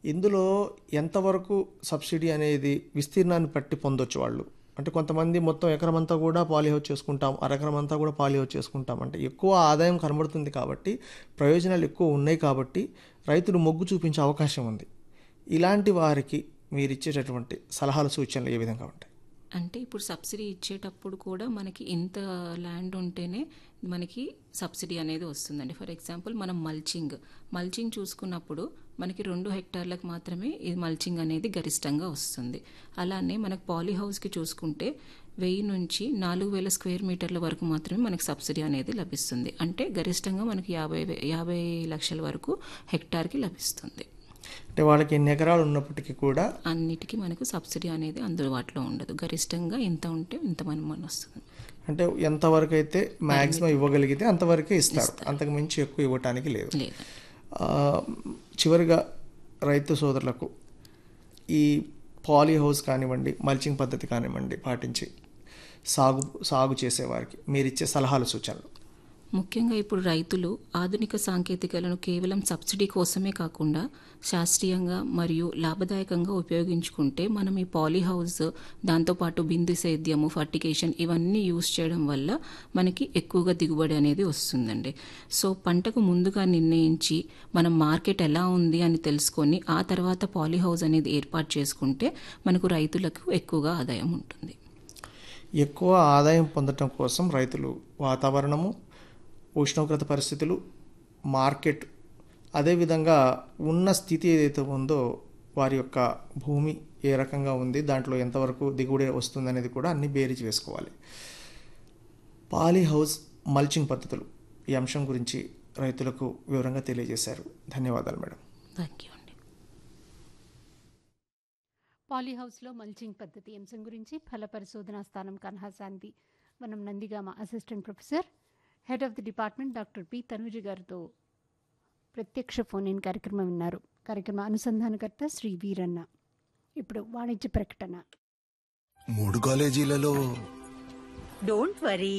ఇందులో ఎంతవరకు సబ్సిడీ అనేది విస్తీర్ణాన్ని బట్టి పొందొచ్చు వాళ్ళు అంటే కొంతమంది మొత్తం ఎకరం అంతా కూడా పాలిహౌస్ చేసుకుంటాం అరెకరం అంతా కూడా పాలిహౌస్ చేసుకుంటాం అంటే ఎక్కువ ఆదాయం కనబడుతుంది కాబట్టి ప్రయోజనాలు ఎక్కువ ఉన్నాయి కాబట్టి రైతులు మొగ్గు చూపించే అవకాశం ఉంది ఇలాంటి వారికి మీరు ఇచ్చేటటువంటి సలహాలు సూచనలు ఏ విధంగా ఉంటాయి అంటే ఇప్పుడు సబ్సిడీ ఇచ్చేటప్పుడు కూడా మనకి ఇంత ల్యాండ్ ఉంటేనే మనకి సబ్సిడీ అనేది వస్తుందండి ఫర్ ఎగ్జాంపుల్ మనం మల్చింగ్ మల్చింగ్ చూసుకున్నప్పుడు మనకి రెండు హెక్టార్లకు మాత్రమే ఈ మల్చింగ్ అనేది గరిష్టంగా వస్తుంది అలానే మనకు పాలీ హౌస్కి చూసుకుంటే వెయ్యి నుంచి నాలుగు వేల స్క్వేర్ మీటర్ల వరకు మాత్రమే మనకి సబ్సిడీ అనేది లభిస్తుంది అంటే గరిష్టంగా మనకి యాభై వే- యాభై లక్షల వరకు హెక్టార్కి లభిస్తుంది అంటే వాళ్ళకి ఎన్ని ఎకరాలు ఉన్నప్పటికీ కూడా అన్నిటికీ మనకు సబ్సిడీ అనేది అందుబాటులో ఉండదు గరిష్టంగా ఇంత ఉంటే ఇంత మన మన వస్తుంది అంటే ఎంతవరకు అయితే మ్యాక్సిమం ఇవ్వగలిగితే అంతవరకే ఇస్తారు అంతకు మించి ఎక్కువ ఇవ్వటానికి లేదు లేదా ఆ, చివరిగా రైతు సోదరులకు ఈ పాలీ హౌస్ కానివ్వండి మల్చింగ్ పద్ధతి కానివ్వండి పాటించి సాగు సాగు చేసేవారికి మీరు ఇచ్చే సలహాలు సూచనలు ముఖ్యంగా ఇప్పుడు రైతులు ఆధునిక సాంకేతికలను కేవలం సబ్సిడీ కోసమే కాకుండా శాస్త్రీయంగా మరియు లాభదాయకంగా ఉపయోగించుకుంటే మనం ఈ పాలీ హౌస్ దాంతోపాటు బిందు సేద్యము ఫర్టికేషన్ ఇవన్నీ యూస్ చేయడం వల్ల మనకి ఎక్కువగా దిగుబడి అనేది వస్తుందండి సో పంటకు ముందుగా నిర్ణయించి మనం మార్కెట్ ఎలా ఉంది అని తెలుసుకొని ఆ తర్వాత పాలీ హౌస్ అనేది ఏర్పాటు చేసుకుంటే మనకు రైతులకు ఎక్కువగా ఆదాయం ఉంటుంది ఎక్కువ ఆదాయం పొందటం కోసం రైతులు వాతావరణము ఉష్ణోగ్రత పరిస్థితులు మార్కెట్ అదేవిధంగా ఉన్న స్థితి ఏదైతే ఉందో వారి యొక్క భూమి ఏ రకంగా ఉంది దాంట్లో ఎంతవరకు దిగుబడి వస్తుంది అనేది కూడా అన్ని బేరీజ్ వేసుకోవాలి పాలీ హౌస్ మల్చింగ్ పద్ధతులు ఈ అంశం గురించి రైతులకు వివరంగా తెలియజేశారు ధన్యవాదాలు మేడం థ్యాంక్ యూ అండి పాలీహౌస్లో మల్చింగ్ పద్ధతి అంశం గురించి ఫల పరిశోధనా స్థానం కన్హాశాంతి మనం Nandigama assistant professor head of the department doctor P Tanuja గారితో ప్రత్యక్ష ఫోన్ ఇన్ కార్యక్రమం విన్నారు కార్యక్రమ అనుసంధానకర్త శ్రీ వీరన్న ఇప్పుడు వాణిజ్య ప్రకటన మూడు కాలేజీలలో డోంట్ వరీ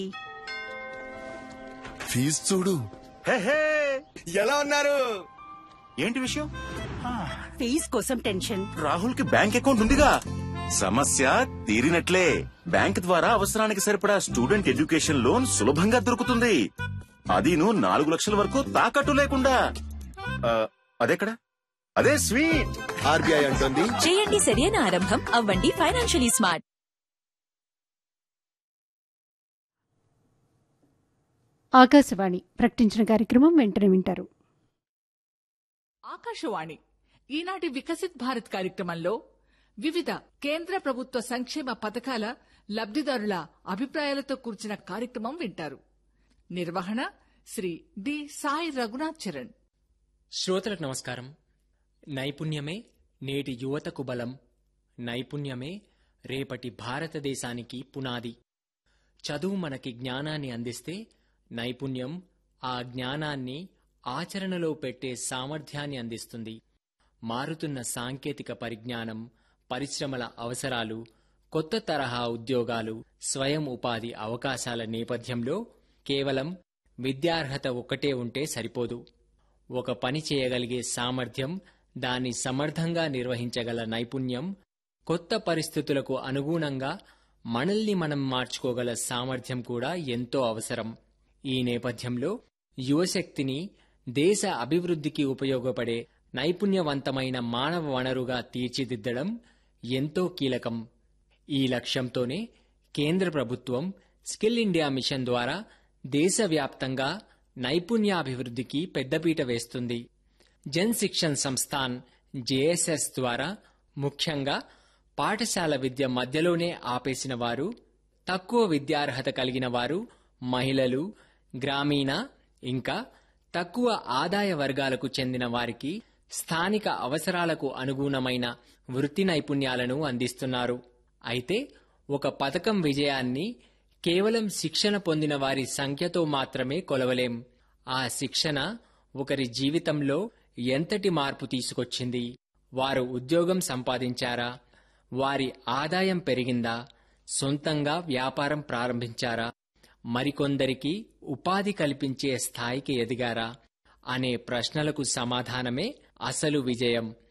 ఫీజు చూడు ఎలా ఉన్నారు ఏంటి విషయం ఫీజ్ కోసం టెన్షన్ రాహుల్ కి బ్యాంక్ అకౌంట్ ఉందిగా సమస్య తీరినట్లే బ్యాంక్ ద్వారా అవసరానికి సరిపడా స్టూడెంట్ ఎడ్యుకేషన్ లోన్ సులభంగా దొరుకుతుంది అదీను నాలుగు లక్షల వరకు తాకట్టు లేకుండా ఆ, అదెక్కడ అదే స్వీట్ ఆర్బీఐ అంటుంది చేయండి సరైన ఆరంభం అవ్వండి ఫైనాన్షియలీ స్మార్ట్ ఆకాశవాణి ప్రకటించిన కార్యక్రమం వెంటనే వింటారు ఆకాశవాణి ఈనాటి వికసిత్ భారత్ కార్యక్రమంలో వివిధ కేంద్ర ప్రభుత్వ సంక్షేమ పథకాల లబ్ధిదారుల అభిప్రాయాలతో కూర్చిన కార్యక్రమం వింటారు నిర్వహణ శ్రీ డి సాయి రఘునాథ్ చరణ్ శ్రోతలకు నమస్కారం నైపుణ్యమే నేటి యువతకు బలం నైపుణ్యమే రేపటి భారతదేశానికి పునాది చదువు మనకి జ్ఞానాన్ని అందిస్తే నైపుణ్యం ఆ జ్ఞానాన్ని ఆచరణలో పెట్టే సామర్థ్యాన్ని అందిస్తుంది మారుతున్న సాంకేతిక పరిజ్ఞానం పరిశ్రమల అవసరాలు కొత్త తరహా ఉద్యోగాలు స్వయం ఉపాధి అవకాశాల నేపథ్యంలో కేవలం విద్యార్హత ఒక్కటే ఉంటే సరిపోదు ఒక పని చేయగలిగే సామర్థ్యం దాన్ని సమర్థంగా నిర్వహించగల నైపుణ్యం కొత్త పరిస్థితులకు అనుగుణంగా మనల్ని మనం మార్చుకోగల సామర్థ్యం కూడా ఎంతో అవసరం ఈ నేపథ్యంలో యువశక్తిని దేశ అభివృద్ధికి ఉపయోగపడే నైపుణ్యవంతమైన మానవ వనరుగా తీర్చిదిద్దడం ఎంతో కీలకం ఈ లక్ష్యంతోనే కేంద్ర ప్రభుత్వం స్కిల్ ఇండియా మిషన్ ద్వారా దేశవ్యాప్తంగా నైపుణ్యాభివృద్ధికి పెద్దపీట వేస్తుంది జన్ శిక్షణ్ సంస్థాన్ జేఎస్ఎస్ ద్వారా ముఖ్యంగా పాఠశాల విద్య మధ్యలోనే ఆపేసిన వారు తక్కువ విద్యార్హత కలిగిన వారు మహిళలు గ్రామీణ ఇంకా తక్కువ ఆదాయ వర్గాలకు చెందిన వారికి స్థానిక అవసరాలకు అనుగుణమైన వృత్తి నైపుణ్యాలను అందిస్తున్నారు అయితే ఒక పథకం విజయాన్ని కేవలం శిక్షణ పొందిన వారి సంఖ్యతో మాత్రమే కొలవలేం ఆ శిక్షణ ఒకరి జీవితంలో ఎంతటి మార్పు తీసుకొచ్చింది వారు ఉద్యోగం సంపాదించారా వారి ఆదాయం పెరిగిందా సొంతంగా వ్యాపారం ప్రారంభించారా మరికొందరికి ఉపాధి కల్పించే స్థాయికి ఎదిగారా అనే ప్రశ్నలకు సమాధానమే అసలు విజయం